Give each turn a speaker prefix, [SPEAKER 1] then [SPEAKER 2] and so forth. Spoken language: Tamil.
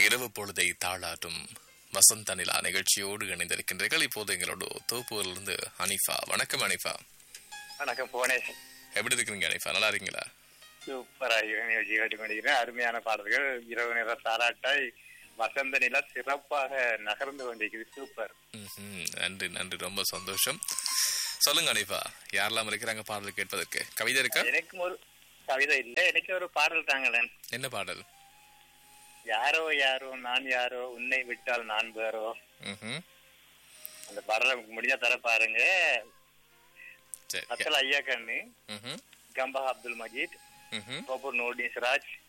[SPEAKER 1] இரவு பொழுதை தாளாட்டும் வசந்த நிலா நிகழ்ச்சியோடு இணைந்திருக்கின்றீர்கள் இப்போது எங்களோட தோப்பூரிலிருந்து அனிஃபா வணக்கம் அனிஃபா
[SPEAKER 2] வணக்கம் புவனேஷ்
[SPEAKER 1] எப்படி இருக்கிறீங்க அனிஃபா நல்லா இருக்கீங்களா
[SPEAKER 2] சூப்பராக நிகழ்ச்சி கேட்டுக்கொண்டிருக்கிறேன் அருமையான பாடல்கள் இரவு நேர தாராட்டாய் வசந்த நிலா சிறப்பாக நகர்ந்து கொண்டிருக்கிறது சூப்பர்
[SPEAKER 1] ம்ஹும். நன்றி நன்றி ரொம்ப சந்தோஷம் சொல்லுங்க அனிஃபா யாரெல்லாம் இருக்கிறாங்க பாடல் கேட்பதற்கு கவிதை இருக்கா
[SPEAKER 2] எனக்கும் ஒரு கவிதை இல்ல எனக்கு ஒரு பாடல் தாங்களேன்
[SPEAKER 1] என்ன பாடல்
[SPEAKER 2] யாரோ யாரோ நான் யாரோ உன்னை விட்டால் நான் வேறோ
[SPEAKER 1] ம்ஹும்.
[SPEAKER 2] அந்த பாடலை முடிஞ்சா தர பாருங்க
[SPEAKER 1] சரி
[SPEAKER 2] அசல் ஐயா கண்ணு
[SPEAKER 1] ம்ஹும்.
[SPEAKER 2] கம்பா அப்துல் மஜீத்
[SPEAKER 1] ம்ஹும்.
[SPEAKER 2] கோபூர் நூர்டின் சிராஜ்